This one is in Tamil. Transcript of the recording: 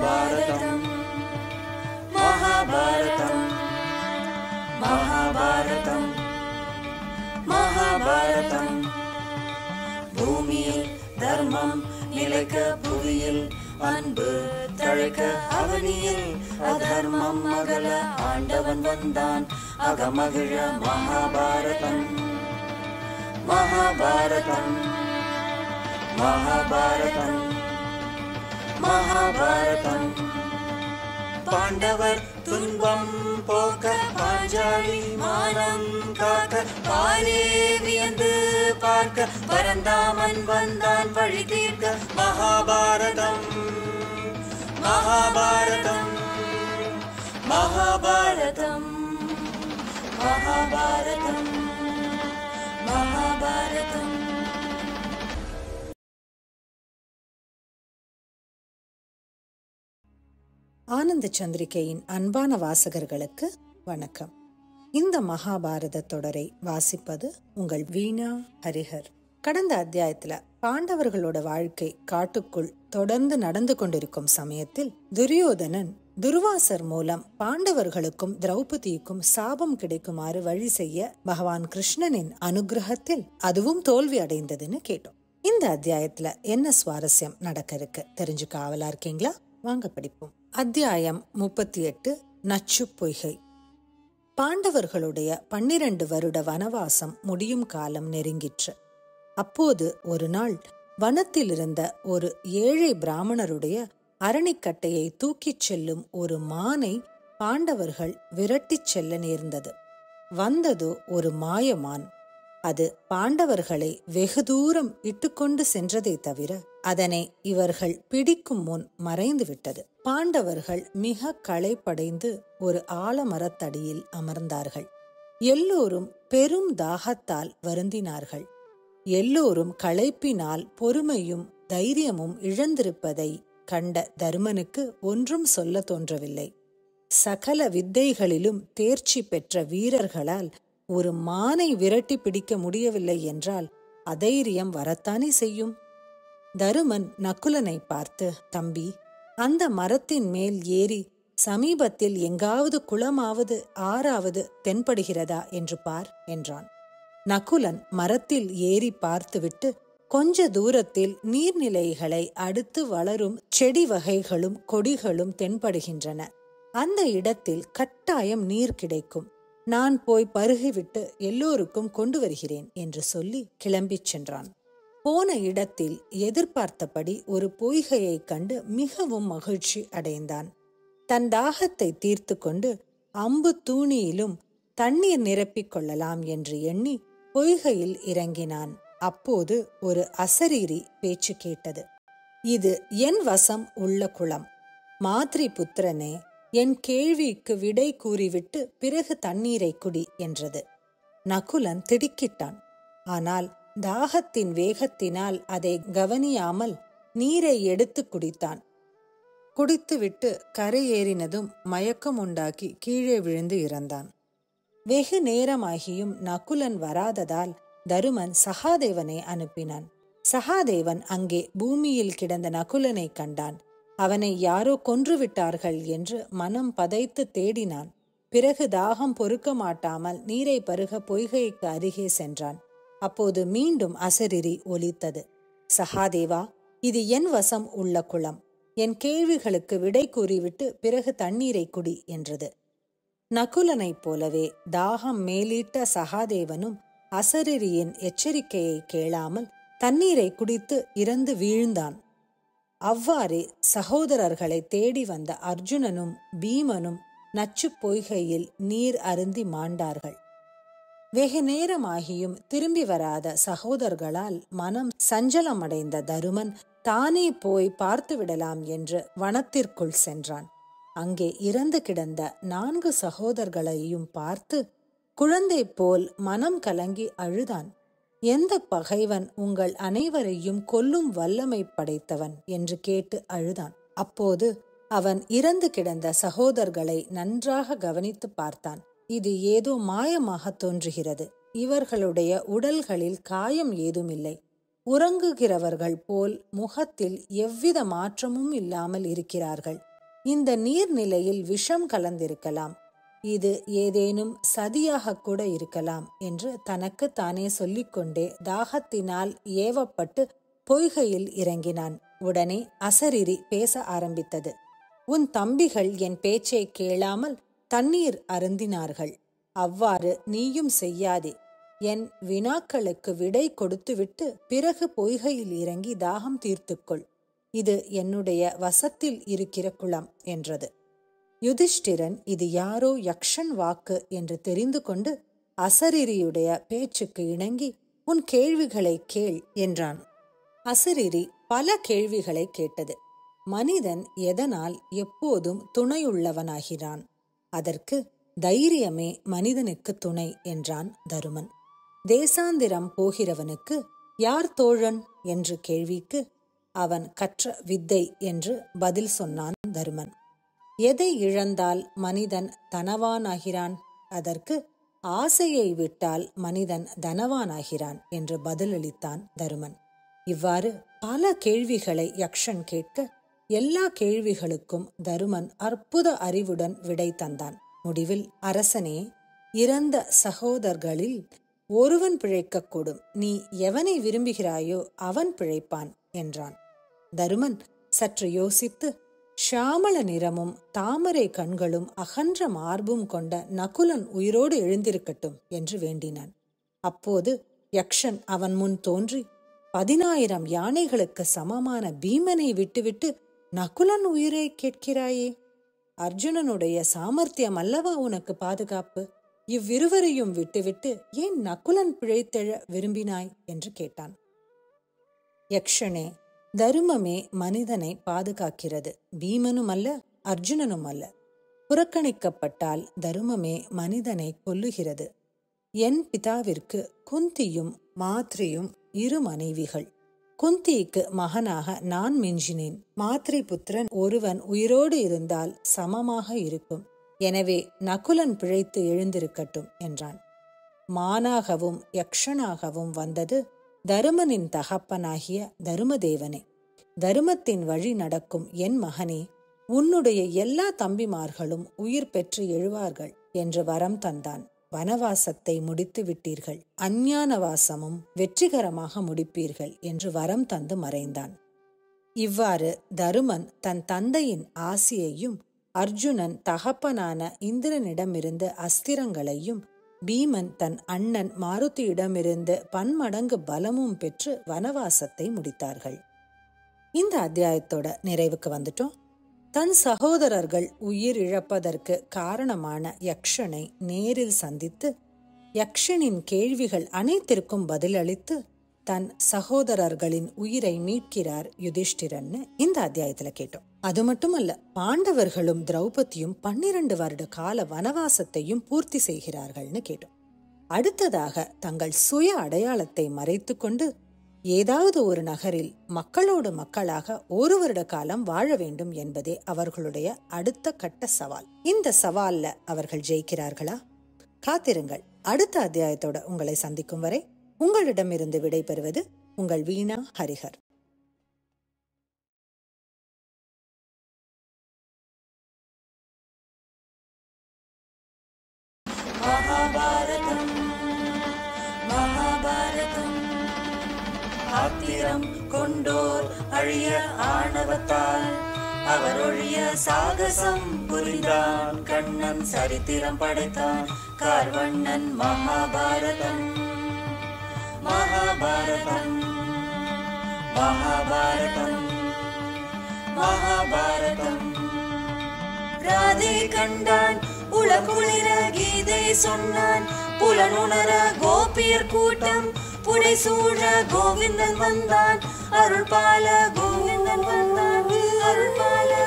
மகாபாரதம் மகாபாரதம் மகாபாரதம் மகாபாரதம் பூமியில் தர்மம் நிலைக்க புவியில் அன்பு தழைக்க அவனியில் அதர்மம் அகல ஆண்டவன் வந்தான் அகமகிழ மகாபாரதம் மகாபாரதம் மகாபாரதம் மகாபாரதம் பாண்டவர் துன்பம் போக்க பாஞ்சாலி மானம் காக்க பாரே வியந்து பார்க்க பரந்தாமன் வந்தான் வழி தீர்க்க மகாபாரதம் மகாபாரதம் மகாபாரதம் மகாபாரதம் மகாபாரதம் ஆனந்த சந்திரிகையின் அன்பான வாசகர்களுக்கு வணக்கம் இந்த மகாபாரத தொடரை வாசிப்பது உங்கள் வீணா ஹரிஹர் கடந்த அத்தியாயத்துல பாண்டவர்களோட வாழ்க்கை காட்டுக்குள் தொடர்ந்து நடந்து கொண்டிருக்கும் சமயத்தில் துரியோதனன் துர்வாசர் மூலம் பாண்டவர்களுக்கும் திரௌபதிக்கும் சாபம் கிடைக்குமாறு வழி செய்ய பகவான் கிருஷ்ணனின் அனுகிரகத்தில் அதுவும் தோல்வி அடைந்ததுன்னு கேட்டோம் இந்த அத்தியாயத்துல என்ன சுவாரஸ்யம் நடக்க இருக்கு தெரிஞ்சுக்க ஆவலா இருக்கீங்களா வாங்க படிப்போம் அத்தியாயம் முப்பத்தி எட்டு நச்சு பொய்கை பாண்டவர்களுடைய பன்னிரண்டு வருட வனவாசம் முடியும் காலம் நெருங்கிற்று அப்போது ஒரு நாள் வனத்தில் இருந்த ஒரு ஏழை பிராமணருடைய அரணிக்கட்டையை தூக்கிச் செல்லும் ஒரு மானை பாண்டவர்கள் விரட்டிச் செல்ல நேர்ந்தது வந்தது ஒரு மாயமான் அது பாண்டவர்களை வெகு தூரம் இட்டுக்கொண்டு சென்றதை தவிர அதனை இவர்கள் பிடிக்கும் முன் மறைந்து விட்டது பாண்டவர்கள் மிக களைப்படைந்து ஒரு ஆலமரத்தடியில் அமர்ந்தார்கள் எல்லோரும் பெரும் தாகத்தால் வருந்தினார்கள் எல்லோரும் களைப்பினால் பொறுமையும் தைரியமும் இழந்திருப்பதை கண்ட தருமனுக்கு ஒன்றும் சொல்ல தோன்றவில்லை சகல வித்தைகளிலும் தேர்ச்சி பெற்ற வீரர்களால் ஒரு மானை விரட்டி பிடிக்க முடியவில்லை என்றால் அதைரியம் வரத்தானே செய்யும் தருமன் நக்குலனை பார்த்து தம்பி அந்த மரத்தின் மேல் ஏறி சமீபத்தில் எங்காவது குளமாவது ஆறாவது தென்படுகிறதா என்று பார் என்றான் நகுலன் மரத்தில் ஏறி பார்த்துவிட்டு கொஞ்ச தூரத்தில் நீர்நிலைகளை அடுத்து வளரும் செடி வகைகளும் கொடிகளும் தென்படுகின்றன அந்த இடத்தில் கட்டாயம் நீர் கிடைக்கும் நான் போய் பருகிவிட்டு எல்லோருக்கும் கொண்டு வருகிறேன் என்று சொல்லி கிளம்பிச் சென்றான் போன இடத்தில் எதிர்பார்த்தபடி ஒரு பொய்கையைக் கண்டு மிகவும் மகிழ்ச்சி அடைந்தான் தன் தாகத்தை தீர்த்து கொண்டு அம்பு தூணியிலும் தண்ணீர் நிரப்பிக் கொள்ளலாம் என்று எண்ணி பொய்கையில் இறங்கினான் அப்போது ஒரு அசரீரி பேச்சு கேட்டது இது என் வசம் உள்ள குளம் மாத்ரி புத்திரனே என் கேள்விக்கு விடை கூறிவிட்டு பிறகு தண்ணீரை குடி என்றது நகுலன் திடுக்கிட்டான் ஆனால் தாகத்தின் வேகத்தினால் அதை கவனியாமல் நீரை எடுத்து குடித்தான் குடித்துவிட்டு கரையேறினதும் மயக்கம் உண்டாக்கி கீழே விழுந்து இறந்தான் வெகு நேரமாகியும் நகுலன் வராததால் தருமன் சகாதேவனை அனுப்பினான் சகாதேவன் அங்கே பூமியில் கிடந்த நகுலனை கண்டான் அவனை யாரோ கொன்று விட்டார்கள் என்று மனம் பதைத்து தேடினான் பிறகு தாகம் பொறுக்க மாட்டாமல் நீரை பருக பொய்கைக்கு அருகே சென்றான் அப்போது மீண்டும் அசரிரி ஒலித்தது சகாதேவா இது என் வசம் உள்ள குளம் என் கேள்விகளுக்கு விடை கூறிவிட்டு பிறகு தண்ணீரை குடி என்றது நகுலனைப் போலவே தாகம் மேலிட்ட சகாதேவனும் அசரிரியின் எச்சரிக்கையை கேளாமல் தண்ணீரை குடித்து இறந்து வீழ்ந்தான் அவ்வாறே சகோதரர்களை தேடி வந்த அர்ஜுனனும் பீமனும் நச்சு பொய்கையில் நீர் அருந்தி மாண்டார்கள் வெகு நேரமாகியும் திரும்பி வராத சகோதரர்களால் மனம் சஞ்சலமடைந்த தருமன் தானே போய் பார்த்து விடலாம் என்று வனத்திற்குள் சென்றான் அங்கே இறந்து கிடந்த நான்கு சகோதரர்களையும் பார்த்து குழந்தை போல் மனம் கலங்கி அழுதான் எந்த பகைவன் உங்கள் அனைவரையும் கொல்லும் வல்லமை படைத்தவன் என்று கேட்டு அழுதான் அப்போது அவன் இறந்து கிடந்த சகோதரர்களை நன்றாக கவனித்து பார்த்தான் இது ஏதோ மாயமாக தோன்றுகிறது இவர்களுடைய உடல்களில் காயம் ஏதுமில்லை உறங்குகிறவர்கள் போல் முகத்தில் எவ்வித மாற்றமும் இல்லாமல் இருக்கிறார்கள் இந்த நீர்நிலையில் விஷம் கலந்திருக்கலாம் இது ஏதேனும் சதியாக கூட இருக்கலாம் என்று தனக்கு தானே சொல்லிக்கொண்டே தாகத்தினால் ஏவப்பட்டு பொய்கையில் இறங்கினான் உடனே அசரிரி பேச ஆரம்பித்தது உன் தம்பிகள் என் பேச்சை கேளாமல் தண்ணீர் அருந்தினார்கள் அவ்வாறு நீயும் செய்யாதே என் வினாக்களுக்கு விடை கொடுத்துவிட்டு பிறகு பொய்கையில் இறங்கி தாகம் தீர்த்துக்கொள் இது என்னுடைய வசத்தில் இருக்கிற குளம் என்றது யுதிஷ்டிரன் இது யாரோ யக்ஷன் வாக்கு என்று தெரிந்து கொண்டு அசரிரியுடைய பேச்சுக்கு இணங்கி உன் கேள்விகளை கேள் என்றான் அசரிரி பல கேள்விகளை கேட்டது மனிதன் எதனால் எப்போதும் துணையுள்ளவனாகிறான் அதற்கு தைரியமே மனிதனுக்கு துணை என்றான் தருமன் தேசாந்திரம் போகிறவனுக்கு யார் தோழன் என்று கேள்விக்கு அவன் கற்ற வித்தை என்று பதில் சொன்னான் தருமன் எதை இழந்தால் மனிதன் தனவானாகிறான் அதற்கு ஆசையை விட்டால் மனிதன் தனவானாகிறான் என்று பதிலளித்தான் தருமன் இவ்வாறு பல கேள்விகளை யக்ஷன் கேட்க எல்லா கேள்விகளுக்கும் தருமன் அற்புத அறிவுடன் விடை தந்தான் முடிவில் அரசனே இறந்த சகோதரர்களில் ஒருவன் பிழைக்கக்கூடும் நீ எவனை விரும்புகிறாயோ அவன் பிழைப்பான் என்றான் தருமன் சற்று யோசித்து ஷாமள நிறமும் தாமரை கண்களும் அகன்ற மார்பும் கொண்ட நகுலன் உயிரோடு எழுந்திருக்கட்டும் என்று வேண்டினான் அப்போது யக்ஷன் அவன் முன் தோன்றி பதினாயிரம் யானைகளுக்கு சமமான பீமனை விட்டுவிட்டு நகுலன் உயிரை கேட்கிறாயே அர்ஜுனனுடைய சாமர்த்தியம் அல்லவா உனக்கு பாதுகாப்பு இவ்விருவரையும் விட்டுவிட்டு ஏன் நகுலன் பிழைத்தெழ விரும்பினாய் என்று கேட்டான் யக்ஷனே தருமமே மனிதனை பாதுகாக்கிறது பீமனும் அல்ல அர்ஜுனனும் அல்ல புறக்கணிக்கப்பட்டால் தருமமே மனிதனை கொல்லுகிறது என் பிதாவிற்கு குந்தியும் மாத்ரியும் இரு மனைவிகள் குந்திக்கு மகனாக நான் மிஞ்சினேன் மாத்ரி புத்திரன் ஒருவன் உயிரோடு இருந்தால் சமமாக இருக்கும் எனவே நகுலன் பிழைத்து எழுந்திருக்கட்டும் என்றான் மானாகவும் யக்ஷனாகவும் வந்தது தருமனின் தகப்பனாகிய தருமதேவனே தருமத்தின் வழி நடக்கும் என் மகனே உன்னுடைய எல்லா தம்பிமார்களும் உயிர் பெற்று எழுவார்கள் என்று வரம் தந்தான் வனவாசத்தை முடித்து விட்டீர்கள் அஞ்ஞானவாசமும் வெற்றிகரமாக முடிப்பீர்கள் என்று வரம் தந்து மறைந்தான் இவ்வாறு தருமன் தன் தந்தையின் ஆசியையும் அர்ஜுனன் தகப்பனான இந்திரனிடமிருந்து அஸ்திரங்களையும் பீமன் தன் அண்ணன் மாருதியிடமிருந்து பன்மடங்கு பலமும் பெற்று வனவாசத்தை முடித்தார்கள் இந்த அத்தியாயத்தோட நிறைவுக்கு வந்துட்டோம் தன் சகோதரர்கள் உயிர் இழப்பதற்கு காரணமான யக்ஷனை நேரில் சந்தித்து யக்ஷனின் கேள்விகள் அனைத்திற்கும் பதிலளித்து தன் சகோதரர்களின் உயிரை மீட்கிறார் யுதிஷ்டிரன்னு இந்த அத்தியாயத்துல கேட்டோம் அது மட்டுமல்ல பாண்டவர்களும் திரௌபதியும் பன்னிரண்டு வருட கால வனவாசத்தையும் பூர்த்தி செய்கிறார்கள்னு கேட்டோம் அடுத்ததாக தங்கள் சுய அடையாளத்தை மறைத்து கொண்டு ஏதாவது ஒரு நகரில் மக்களோடு மக்களாக ஒரு வருட காலம் வாழ வேண்டும் என்பதே அவர்களுடைய அடுத்த கட்ட சவால் இந்த சவால்ல அவர்கள் ஜெயிக்கிறார்களா காத்திருங்கள் அடுத்த அத்தியாயத்தோட உங்களை சந்திக்கும் வரை உங்களிடமிருந்து விடைபெறுவது உங்கள் வீணா ஹரிஹர் மகாபாரதம் மகாபாரதம் ஆத்திரம் கொண்டோர் அழிய ஆணவத்தால் அவர் ஒழிய சாகசம் புரிந்தான் கண்ணன் சரித்திரம் படைத்தான் கார்வண்ணன் மகாபாரதம் மகாபாரதம் மகாபாரதம் மகாபாரதம் ராதே கண்டான் உலகுளிர கீதை சொன்னான் புலனுணர கோபியர் கூட்டம் புடை சூழ கோவிந்தன் வந்தான் அருள் பால கோவிந்தன் வந்தான் அருள் பால